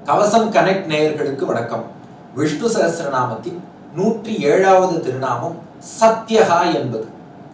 கவசம் கனெக்ட் நேயர்களுக்கு வணக்கம் விஷ்ணு சகஸ்ரநாமத்தின் நூற்றி ஏழாவது திருநாமம் சத்யகா என்பது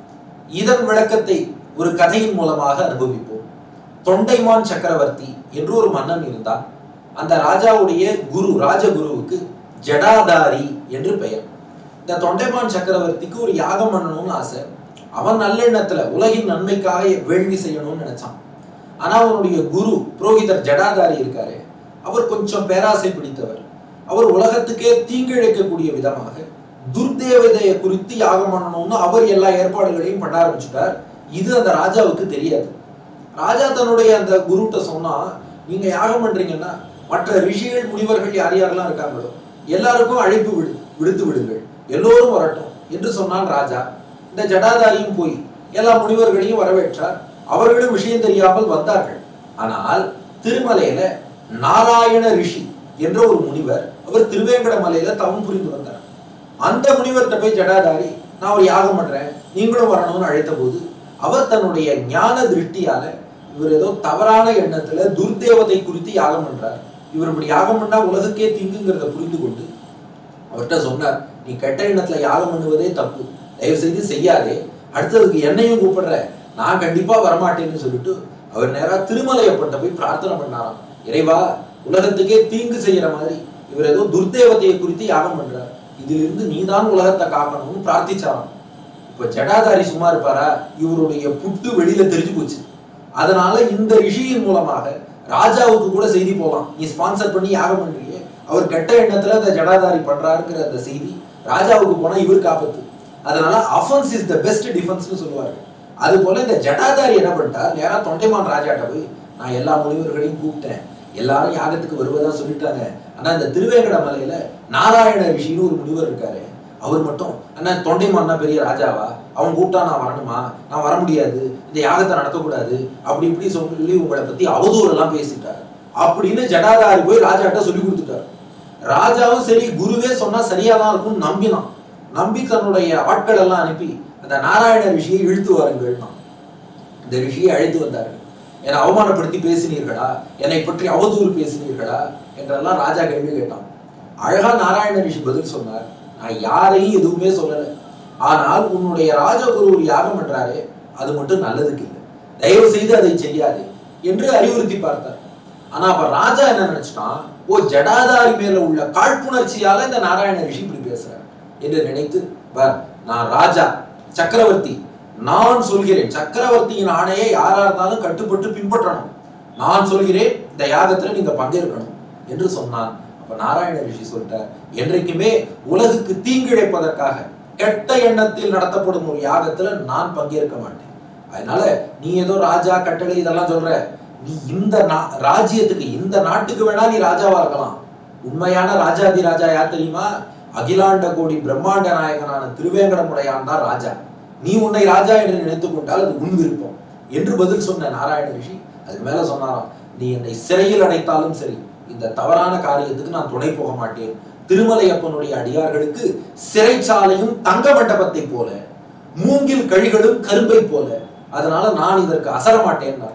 இதன் விளக்கத்தை ஒரு கதையின் மூலமாக அனுபவிப்போம் தொண்டைமான் சக்கரவர்த்தி என்று ஒரு மன்னன் இருந்தான் அந்த ராஜாவுடைய குரு ராஜகுருவுக்கு ஜடாதாரி என்று பெயர் இந்த தொண்டைமான் சக்கரவர்த்திக்கு ஒரு யாகம் பண்ணணும்னு ஆசை அவன் நல்லெண்ணத்துல உலகின் நன்மைக்காக வேள்வி செய்யணும்னு நினைச்சான் ஆனா அவனுடைய குரு புரோகிதர் ஜடாதாரி இருக்காரு அவர் கொஞ்சம் பேராசை பிடித்தவர் அவர் உலகத்துக்கே தீங்கிழைக்கக்கூடிய விதமாக துர்தேவதையை குறித்து யாகம் பண்ணணும்னு அவர் எல்லா ஏற்பாடுகளையும் பண்ண ஆரம்பிச்சுட்டார் இது அந்த ராஜாவுக்கு தெரியாது ராஜா தன்னுடைய அந்த குருட்ட சொன்னா நீங்க யாகம் பண்றீங்கன்னா மற்ற ரிஷிகள் முனிவர்கள் யார் யாரெல்லாம் இருக்காங்களோ எல்லாருக்கும் அழைப்பு விடு விடுத்து விடுங்கள் எல்லோரும் வரட்டும் என்று சொன்னான் ராஜா இந்த ஜடாதாரியும் போய் எல்லா முனிவர்களையும் வரவேற்றார் அவர்களும் விஷயம் தெரியாமல் வந்தார்கள் ஆனால் திருமலையில நாராயண ரிஷி என்ற ஒரு முனிவர் அவர் திருவேங்கட மலையில தவம் புரிந்து வந்தார் அந்த முனிவர்கிட்ட போய் ஜடாதாரி நான் ஒரு யாகம் பண்றேன் நீங்களும் வரணும்னு அழைத்த போது அவர் தன்னுடைய ஞான திருஷ்டியால இவர் ஏதோ தவறான எண்ணத்துல துர்தேவதை குறித்து யாகம் பண்றார் இவர் இப்படி யாகம் பண்ணா உலகுக்கே தீங்குங்கிறத புரிந்து கொண்டு அவர்கிட்ட சொன்னார் நீ கெட்ட எண்ணத்துல யாகம் பண்ணுவதே தப்பு தயவு செய்து செய்யாதே அடுத்ததுக்கு என்னையும் கூப்பிடுற நான் கண்டிப்பா வரமாட்டேன்னு சொல்லிட்டு அவர் நேரா திருமலையப்பட்ட போய் பிரார்த்தனை பண்ணாராம் இறைவா உலகத்துக்கே தீங்கு செய்யற மாதிரி இவர் ஏதோ துர்தேவதையை குறித்து யாகம் பண்றார் இதிலிருந்து நீதான் உலகத்தை காக்கணும்னு பிரார்த்திச்சாராம் இப்ப ஜடாதாரி சும்மா இருப்பாரா இவருடைய புட்டு வெளியில தெரிஞ்சு போச்சு அதனால இந்த ரிஷியின் மூலமாக ராஜாவுக்கு கூட செய்தி போகலாம் நீ ஸ்பான்சர் பண்ணி யாகம் பண்றியே அவர் கெட்ட எண்ணத்துல அந்த ஜடாதாரி பண்றாருங்கிற அந்த செய்தி ராஜாவுக்கு போனா இவருக்கு ஆபத்து அதனால அஃபென்ஸ் இஸ் த பெஸ்ட் டிஃபென்ஸ்னு சொல்லுவாரு அது போல இந்த ஜடாதாரி என்ன பண்ணிட்டார் நேரா தொண்டைமான் ராஜாட்ட போய் நான் எல்லா முனிவர்களையும் கூப்பிட்டேன் எல்லாரும் யாகத்துக்கு வருவதா சொல்லிட்டாங்க ஆனா இந்த திருவேங்கட மலையில நாராயண ரிஷின்னு ஒரு முனிவர் இருக்காரு அவர் மட்டும் அண்ணா தொண்டைமான்னா பெரிய ராஜாவா அவன் கூப்பிட்டா நான் வரணுமா நான் வர முடியாது இந்த யாகத்தை நடத்தக்கூடாது அப்படி இப்படி சொல்லி உங்களை பத்தி அவதூறு எல்லாம் பேசிட்டார் அப்படின்னு ஜடாதாரி போய் ராஜாட்ட சொல்லி கொடுத்துட்டார் ராஜாவும் சரி குருவே சொன்னா சரியாதான் இருக்கும்னு நம்பினான் நம்பி தன்னுடைய ஆட்கள் எல்லாம் அனுப்பி அந்த நாராயண ரிஷியை இழுத்து வாருங்கள்னா இந்த ரிஷியை அழைத்து வந்தார்கள் என்னை அவமானப்படுத்தி பேசினீர்களா என்னை பற்றி அவதூறு பேசினீர்களா என்றெல்லாம் ராஜா கேள்வி கேட்டான் அழகா நாராயண ரிஷி பதில் சொன்னார் நான் யாரையும் எதுவுமே சொல்லல ஆனால் உன்னுடைய ராஜகுரு ஒரு யாகம் பண்றாரே அது மட்டும் நல்லதுக்கு இல்லை தயவு செய்து அதை செய்யாது என்று அறிவுறுத்தி பார்த்தார் ஆனா அப்ப ராஜா என்ன நினைச்சிட்டான் ஓ ஜடாதாரி மேல உள்ள காழ்ப்புணர்ச்சியால இந்த நாராயண ரிஷி இப்படி பேசுறார் என்று நினைத்து பார் நான் ராஜா சக்கரவர்த்தி நான் சொல்கிறேன் சக்கரவர்த்தியின் ஆணையை யாரா இருந்தாலும் கட்டுப்பட்டு பின்பற்றணும் நான் சொல்கிறேன் இந்த யாகத்துல நீங்க பங்கேற்கணும் என்று சொன்னான் அப்ப நாராயண ரிஷி சொல்லிட்டார் என்றைக்குமே உலகுக்கு தீங்கிழைப்பதற்காக கெட்ட எண்ணத்தில் நடத்தப்படும் ஒரு யாகத்துல நான் பங்கேற்க மாட்டேன் அதனால நீ ஏதோ ராஜா கட்டளை இதெல்லாம் சொல்ற நீ இந்த நா- ராஜ்யத்துக்கு இந்த நாட்டுக்கு வேணா நீ ராஜாவா இருக்கலாம் உண்மையான ராஜாதி ராஜா யார் தெரியுமா அகிலாண்ட கோடி பிரம்மாண்ட நாயகனான திருவேங்கடமுடையான் தான் ராஜா நீ உன்னை ராஜா என்று நினைத்துக் கொண்டால் அது உன் விருப்பம் என்று பதில் சொன்ன நாராயண ரிஷி அதுக்கு மேல சொன்னாராம் நீ என்னை சிறையில் அடைத்தாலும் சரி இந்த தவறான காரியத்துக்கு நான் துணை போக மாட்டேன் திருமலையப்பனுடைய அடியார்களுக்கு சிறைச்சாலையும் தங்க மண்டபத்தை போல மூங்கில் கழிகளும் கரும்பை போல அதனால நான் இதற்கு அசர மாட்டேன்னார்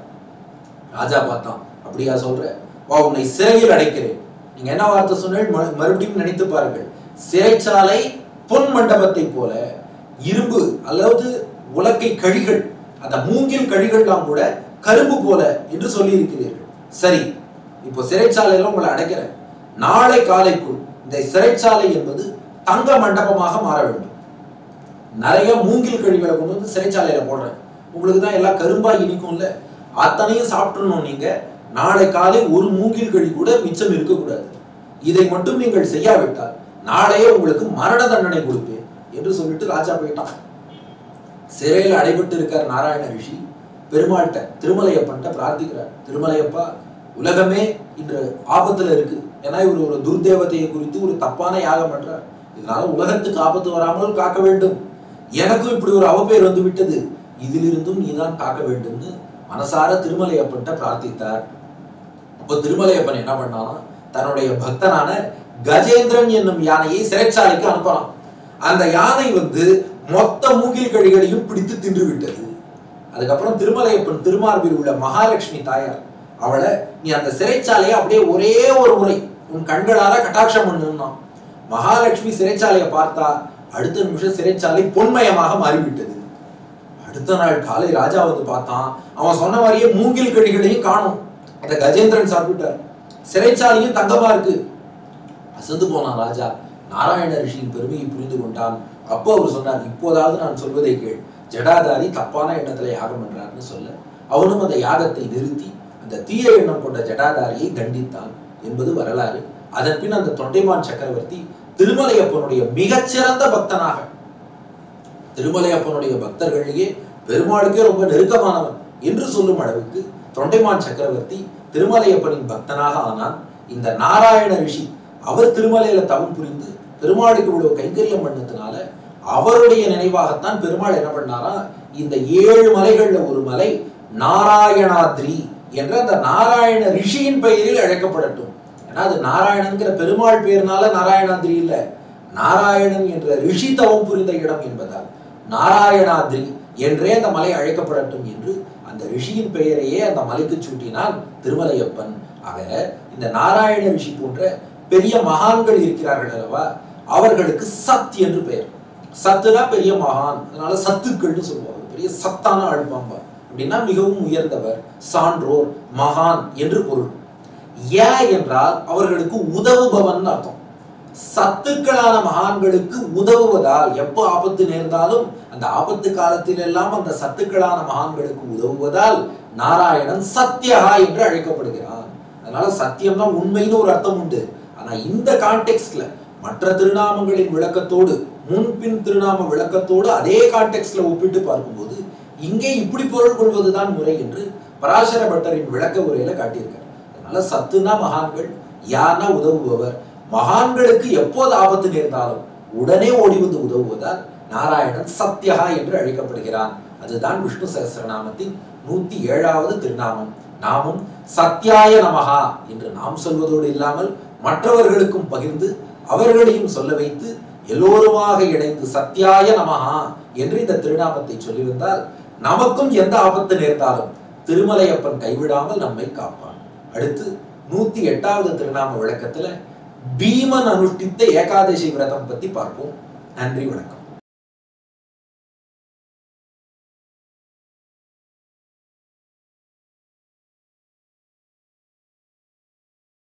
ராஜா பார்த்தான் அப்படியா சொல்ற வா உன்னை சிறையில் அடைக்கிறேன் நீங்க என்ன வார்த்தை சொன்னீர்கள் மறு- மறுபடியும் நினைத்து பாருங்கள் சிறைச்சாலை பொன் மண்டபத்தை போல இரும்பு அதாவது உலக்கை கழிகள் அந்த மூங்கில் கழிகள்லாம் கூட கரும்பு போல என்று சொல்லி இருக்கிறீர்கள் சரி இப்போ சிறைச்சாலையில உங்களை அடைக்கிறேன் நாளை காலைக்குள் இந்த சிறைச்சாலை என்பது தங்க மண்டபமாக மாற வேண்டும் நிறைய மூங்கில் கழிவுகளை கொண்டு வந்து சிறைச்சாலையில போடுறேன் உங்களுக்கு தான் எல்லாம் கரும்பா இனிக்கும்ல அத்தனையும் சாப்பிட்டுணும் நீங்க நாளை காலை ஒரு மூங்கில் கழி கூட மிச்சம் இருக்கக்கூடாது இதை மட்டும் நீங்கள் செய்யாவிட்டால் நாளையே உங்களுக்கு மரண தண்டனை கொடுப்பேன் என்று சொல்லிட்டு ராஜா போயிட்டான் சிறையில் அடைபட்டு இருக்கார் நாராயண ரிஷி பெருமாள்கிட்ட திருமலையப்பன்ட்ட பிரார்த்திக்கிறார் திருமலையப்பா உலகமே இன்று ஆபத்துல இருக்கு ஏன்னா இவர் ஒரு துர்தேவதையை குறித்து ஒரு தப்பான யாகம் பண்றார் இதனால உலகத்துக்கு ஆபத்து வராமல் காக்க வேண்டும் எனக்கும் இப்படி ஒரு அவப்பெயர் வந்து விட்டது இதிலிருந்தும் நீதான் காக்க வேண்டும்னு மனசார திருமலையப்பன்ட்ட பிரார்த்தித்தார் அப்போ திருமலையப்பன் என்ன பண்ணானா தன்னுடைய பக்தனான கஜேந்திரன் என்னும் யானையை சிறைச்சாலைக்கு அனுப்பலாம் அந்த யானை வந்து மொத்த மூங்கில் கழிகளையும் பிடித்து தின்று விட்டது அதுக்கப்புறம் திருமலையப்பன் திருமார்பில் உள்ள மகாலட்சுமி தாயார் அவளை நீ அந்த சிறைச்சாலையை அப்படியே ஒரே ஒரு முறை உன் கண்களால கட்டாட்சம் பண்ணுன்னா மகாலட்சுமி சிறைச்சாலையை பார்த்தா அடுத்த நிமிஷம் சிறைச்சாலை பொன்மயமாக மாறிவிட்டது அடுத்த நாள் காலை ராஜா வந்து பார்த்தான் அவன் சொன்ன மாதிரியே மூங்கில் கழிகளையும் காணும் அந்த கஜேந்திரன் சாப்பிட்டார் சிறைச்சாலையும் தங்கமா இருக்கு அசந்து போனான் ராஜா நாராயண ரிஷியின் பெருமையை புரிந்து கொண்டான் அப்போ அவர் சொன்னார் இப்போதாவது நான் சொல்வதை கேள் ஜடாதாரி தப்பான எண்ணத்துல யாகம் பண்றாருன்னு சொல்ல அவனும் அந்த யாகத்தை நிறுத்தி அந்த தீய எண்ணம் கொண்ட ஜடாதாரியை தண்டித்தான் என்பது வரலாறு அதன் பின் அந்த தொண்டைமான் சக்கரவர்த்தி திருமலையப்பனுடைய மிகச்சிறந்த பக்தனாக திருமலையப்பனுடைய பக்தர்களிலேயே பெருமாளுக்கே ரொம்ப நெருக்கமானவன் என்று சொல்லும் அளவுக்கு தொண்டைமான் சக்கரவர்த்தி திருமலையப்பனின் பக்தனாக ஆனான் இந்த நாராயண ரிஷி அவர் திருமலையில தவம் புரிந்து பெருமாளுக்கு இவ்வளவு கைங்கரியம் பண்ணதுனால அவருடைய நினைவாகத்தான் பெருமாள் என்ன பண்ணாரா இந்த ஏழு மலைகள்ல ஒரு மலை நாராயணாத்ரி என்ற அந்த நாராயண ரிஷியின் பெயரில் அழைக்கப்படட்டும் ஏன்னா அது நாராயணன்கிற பெருமாள் பேர்னால நாராயணாத்ரி இல்ல நாராயணன் என்ற ரிஷி தவம் புரிந்த இடம் என்பதால் நாராயணாத்ரி என்றே அந்த மலை அழைக்கப்படட்டும் என்று அந்த ரிஷியின் பெயரையே அந்த மலைக்கு சூட்டினான் திருமலையப்பன் ஆக இந்த நாராயண ரிஷி போன்ற பெரிய மகான்கள் இருக்கிறார்கள் அல்லவா அவர்களுக்கு சத் என்று பெயர் சத்துனா பெரிய மகான் அதனால சத்துக்கள்னு சொல்லுவாங்க பெரிய சத்தான ஆழ்பாம்பா அப்படின்னா மிகவும் உயர்ந்தவர் சான்றோர் மகான் என்று பொருள் ஏ என்றால் அவர்களுக்கு உதவுபவன் அர்த்தம் சத்துக்களான மகான்களுக்கு உதவுவதால் எப்போ ஆபத்து நேர்ந்தாலும் அந்த ஆபத்து காலத்தில் எல்லாம் அந்த சத்துக்களான மகான்களுக்கு உதவுவதால் நாராயணன் சத்யகா என்று அழைக்கப்படுகிறான் அதனால சத்தியம்னா உண்மைன்னு ஒரு அர்த்தம் உண்டு ஆனா இந்த கான்டெக்ட்ல மற்ற திருநாமங்களின் விளக்கத்தோடு முன்பின் திருநாம விளக்கத்தோடு அதே கான்டெக்ட்ல ஒப்பிட்டு பார்க்கும்போது இங்கே இப்படி பொருள் கொள்வதுதான் முறை என்று பராசர பட்டரின் விளக்க உரையில காட்டியிருக்கார் அதனால சத்துனா மகான்கள் யார்னா உதவுபவர் மகான்களுக்கு எப்போது ஆபத்து நேர்ந்தாலும் உடனே ஓடி வந்து உதவுவதால் நாராயணன் சத்யகா என்று அழைக்கப்படுகிறான் அதுதான் விஷ்ணு சகசிரநாமத்தின் நூத்தி ஏழாவது திருநாமம் நாமும் சத்யாய நமகா என்று நாம் சொல்வதோடு இல்லாமல் மற்றவர்களுக்கும் பகிர்ந்து அவர்களையும் சொல்ல வைத்து எல்லோருமாக இணைந்து சத்யாய நமகா என்று இந்த திருநாமத்தை சொல்லி வந்தால் நமக்கும் எந்த ஆபத்து நேர்ந்தாலும் திருமலையப்பன் கைவிடாமல் நம்மை காப்பான் அடுத்து நூத்தி எட்டாவது திருநாம விளக்கத்துல பீமன் அனுஷ்டித்த ஏகாதசி விரதம் பத்தி பார்ப்போம் நன்றி வணக்கம்